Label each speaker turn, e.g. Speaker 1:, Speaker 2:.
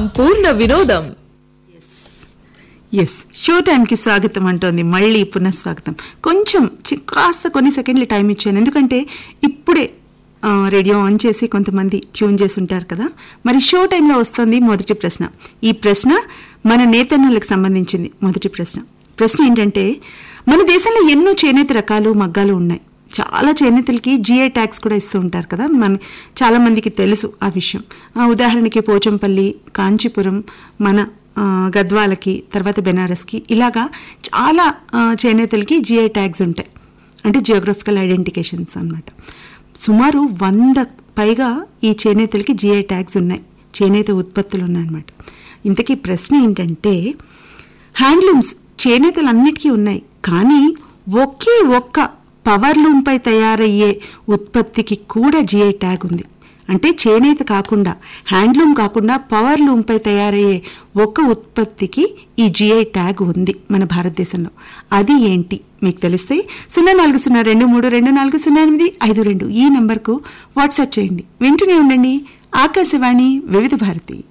Speaker 1: సంపూర్ణ వినోదం
Speaker 2: yes show టైంకి స్వాగతం అంటోంది మళ్ళీ పునఃస్వాగతం కొంచెం చి- కాస్త కొన్ని సెకండ్లు టైం ఇచ్చాను ఎందుకంటే ఇప్పుడే ఆ, రేడియో ఆన్ చేసి కొంతమంది ట్యూన్ చేసి ఉంటారు కదా మరి షో టైంలో వస్తుంది మొదటి ప్రశ్న ఈ ప్రశ్న మన నేతన్నలకు సంబంధించింది మొదటి ప్రశ్న ప్రశ్న ఏంటంటే మన దేశంలో ఎన్నో చేనేత రకాలు మగ్గాలు ఉన్నాయి చాలా చేనేతలకి జిఐ ట్యాక్స్ కూడా ఇస్తూ ఉంటారు కదా మన చాలా మందికి తెలుసు ఆ విషయం ఆ, ఉదాహరణకి పోచంపల్లి కాంచీపురం మన ఆ, గద్వాలకి తర్వాత బెనారస్కి ఇలాగా చాలా ఆ, చేనేతలకి జిఐ ట్యాగ్స్ ఉంటాయి అంటే జియోగ్రఫికల్ ఐడెంటిఫికేషన్స్ అన్నమాట సుమారు వంద పైగా ఈ చేనేతలకి జిఐ ట్యాగ్స్ ఉన్నాయి చేనేత ఉత్పత్తులు ఉన్నాయన్నమాట ఇంతకీ ప్రశ్న ఏంటంటే హ్యాండ్లూమ్స్ చేనేతలన్నిటికీ ఉన్నాయి కానీ ఒకే ఒక్క పవర్ లూమ్పై తయారయ్యే ఉత్పత్తికి కూడా జిఐ ట్యాగ్ ఉంది అంటే చేనేత కాకుండా హ్యాండ్లూమ్ కాకుండా పవర్ లూమ్పై తయారయ్యే ఒక్క ఉత్పత్తికి ఈ జిఐ ట్యాగ్ ఉంది మన భారతదేశంలో అది ఏంటి మీకు తెలిస్తే సున్నా నాలుగు సున్నా రెండు మూడు రెండు నాలుగు సున్నా ఎనిమిది ఐదు రెండు ఈ నంబర్కు వాట్సాప్ చేయండి వింటూనే ఉండండి ఆకాశవాణి వివిధ భారతి